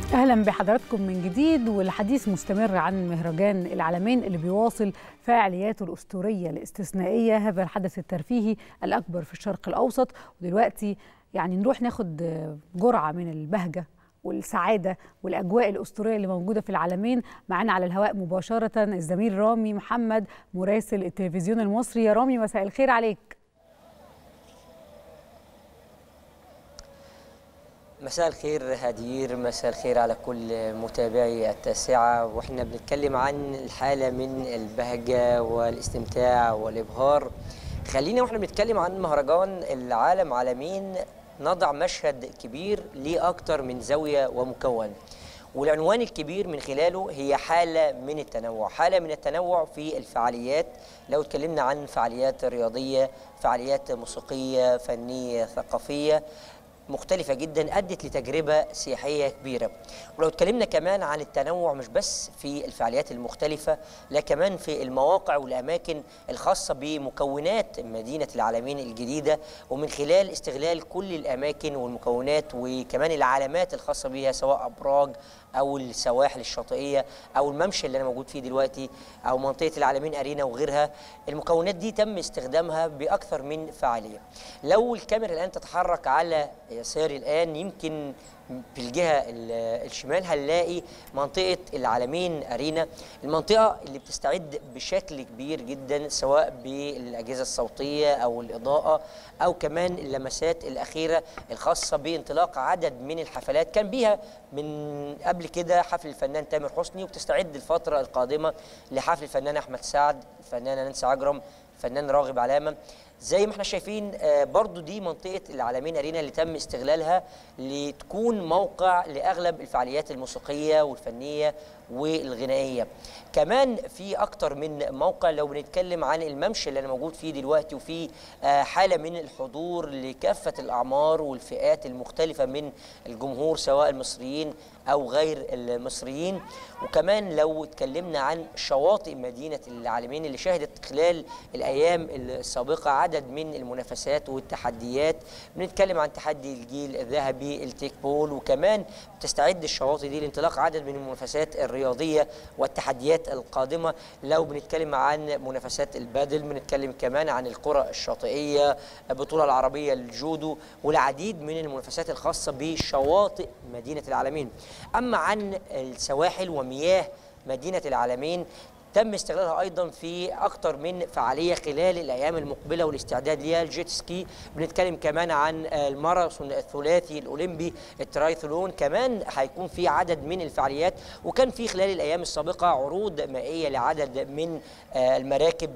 اهلا بحضراتكم من جديد والحديث مستمر عن مهرجان العالمين اللي بيواصل فعالياته الاسطوريه الاستثنائيه هذا الحدث الترفيهي الاكبر في الشرق الاوسط ودلوقتي يعني نروح ناخد جرعه من البهجه والسعاده والاجواء الاسطوريه اللي موجوده في العالمين معانا على الهواء مباشره الزميل رامي محمد مراسل التلفزيون المصري يا رامي مساء الخير عليك مساء الخير هدير مساء الخير على كل متابعي التاسعة واحنا بنتكلم عن الحالة من البهجة والاستمتاع والإبهار خلينا واحنا بنتكلم عن مهرجان العالم عالمين نضع مشهد كبير ليه أكتر من زاوية ومكون والعنوان الكبير من خلاله هي حالة من التنوع حالة من التنوع في الفعاليات لو اتكلمنا عن فعاليات رياضية فعاليات موسيقية فنية ثقافية مختلفة جدا أدت لتجربة سياحية كبيرة ولو اتكلمنا كمان عن التنوع مش بس في الفعاليات المختلفة لا كمان في المواقع والأماكن الخاصة بمكونات مدينة العالمين الجديدة ومن خلال استغلال كل الأماكن والمكونات وكمان العلامات الخاصة بها سواء أبراج او السواحل الشاطئيه او الممشى اللي انا موجود فيه دلوقتي او منطقه العالمين ارينا وغيرها المكونات دي تم استخدامها باكثر من فعاليه لو الكاميرا الان تتحرك على يساري الان يمكن في الجهه الشمال هنلاقي منطقه العالمين ارينا المنطقه اللي بتستعد بشكل كبير جدا سواء بالاجهزه الصوتيه او الاضاءه او كمان اللمسات الاخيره الخاصه بانطلاق عدد من الحفلات كان بيها من قبل كده حفل الفنان تامر حسني وبتستعد الفتره القادمه لحفل الفنان احمد سعد الفنانه نانسي عجرم الفنان راغب علامه زي ما احنا شايفين برضو دي منطقة العالمين أرينا اللي تم استغلالها لتكون موقع لأغلب الفعاليات الموسيقية والفنية والغنائية كمان في أكتر من موقع لو بنتكلم عن الممشى اللي أنا موجود فيه دلوقتي وفي حالة من الحضور لكافة الأعمار والفئات المختلفة من الجمهور سواء المصريين أو غير المصريين وكمان لو اتكلمنا عن شواطئ مدينة العالمين اللي شهدت خلال الأيام السابقة عدد من المنافسات والتحديات بنتكلم عن تحدي الجيل الذهبي التيك بول وكمان تستعد الشواطئ دي لانطلاق عدد من المنافسات الرياضية والتحديات القادمة لو بنتكلم عن منافسات البادل بنتكلم كمان عن القرى الشاطئية البطولة العربية للجودو والعديد من المنافسات الخاصة بشواطئ مدينة العالمين أما عن السواحل ومياه مدينة العالمين تم استغلالها ايضا في اكثر من فعاليه خلال الايام المقبله والاستعداد ليها الجيت سكي بنتكلم كمان عن الماراثون الثلاثي الاولمبي الترايثلون كمان هيكون في عدد من الفعاليات وكان في خلال الايام السابقه عروض مائيه لعدد من المراكب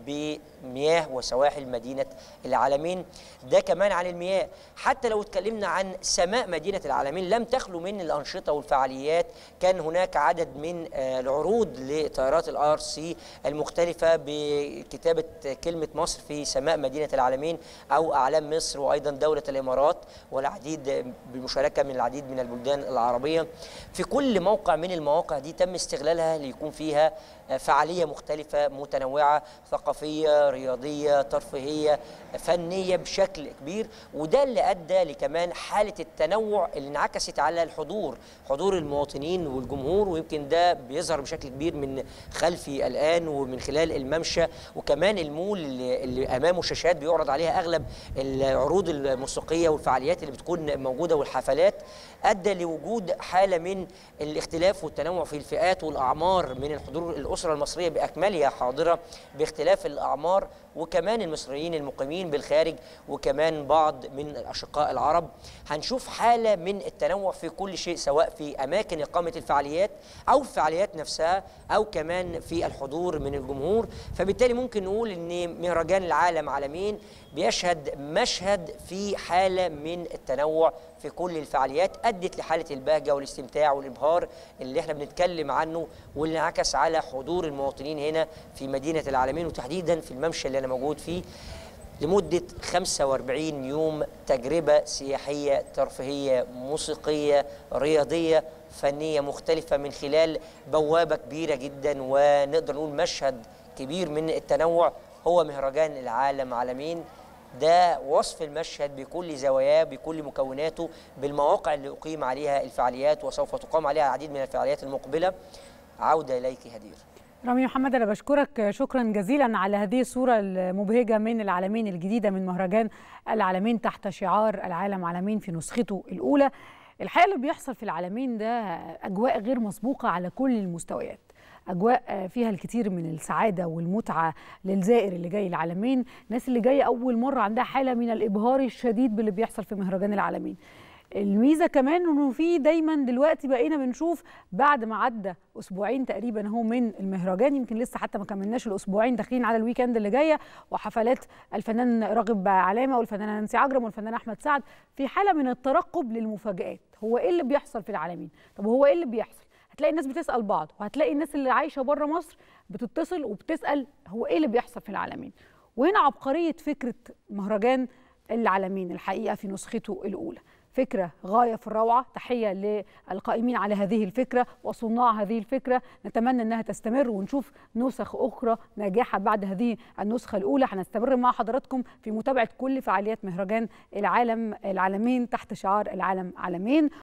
بمياه وسواحل مدينه العالمين ده كمان عن المياه حتى لو اتكلمنا عن سماء مدينه العالمين لم تخلو من الانشطه والفعاليات كان هناك عدد من العروض لطيارات الار سي المختلفة بكتابة كلمة مصر في سماء مدينة العالمين أو أعلام مصر وأيضا دولة الإمارات والعديد بمشاركة من العديد من البلدان العربية في كل موقع من المواقع دي تم استغلالها ليكون فيها فعالية مختلفة متنوعة ثقافية رياضية ترفيهية فنية بشكل كبير وده اللي أدى لكمان حالة التنوع اللي انعكست على الحضور حضور المواطنين والجمهور ويمكن ده بيظهر بشكل كبير من خلفي الآن ومن خلال الممشى وكمان المول اللي, اللي أمامه شاشات بيعرض عليها أغلب العروض الموسيقية والفعاليات اللي بتكون موجودة والحفلات أدى لوجود حالة من الاختلاف والتنوع في الفئات والأعمار من الحضور الأسرة المصرية بأكملها حاضرة باختلاف الأعمار وكمان المصريين المقيمين بالخارج وكمان بعض من الأشقاء العرب هنشوف حالة من التنوع في كل شيء سواء في أماكن إقامة الفعاليات أو الفعاليات نفسها أو كمان في الحضور من الجمهور فبالتالي ممكن نقول أن مهرجان العالم عالمين بيشهد مشهد في حالة من التنوع في كل الفعاليات أدت لحالة البهجة والاستمتاع والإبهار اللي احنا بنتكلم عنه واللي انعكس على حضور المواطنين هنا في مدينة العالمين وتحديدا في الممشى اللي أنا موجود فيه لمدة 45 يوم تجربة سياحية ترفيهية موسيقية رياضية فنية مختلفة من خلال بوابة كبيرة جدا ونقدر نقول مشهد كبير من التنوع هو مهرجان العالم عالمين ده وصف المشهد بكل زواياه بكل مكوناته بالمواقع اللي أقيم عليها الفعاليات وسوف تقام عليها العديد من الفعاليات المقبلة عودة إليك هدير رامي محمد انا بشكرك شكرا جزيلا على هذه الصوره المبهجه من العالمين الجديده من مهرجان العالمين تحت شعار العالم عالمين في نسخته الاولى الحقيقه اللي بيحصل في العالمين ده اجواء غير مسبوقه على كل المستويات اجواء فيها الكثير من السعاده والمتعه للزائر اللي جاي العالمين الناس اللي جايه اول مره عندها حاله من الابهار الشديد باللي بيحصل في مهرجان العالمين الميزه كمان انه في دايما دلوقتي بقينا بنشوف بعد ما عدى اسبوعين تقريبا اهو من المهرجان يمكن لسه حتى ما كملناش الاسبوعين داخلين على الويكند اللي جايه وحفلات الفنان راغب علامه والفنانه نانسي عجرم والفنان احمد سعد في حاله من الترقب للمفاجات هو ايه اللي بيحصل في العالمين طب هو ايه اللي بيحصل هتلاقي الناس بتسال بعض وهتلاقي الناس اللي عايشه بره مصر بتتصل وبتسال هو ايه اللي بيحصل في العالمين وهنا عبقريه فكره مهرجان العالمين الحقيقه في نسخته الاولى فكرة غاية في الروعة تحية للقائمين على هذه الفكرة وصناع هذه الفكرة نتمنى أنها تستمر ونشوف نسخ أخرى ناجحة بعد هذه النسخة الأولى هنستمر مع حضراتكم في متابعة كل فعاليات مهرجان العالم العالمين تحت شعار العالم عالمين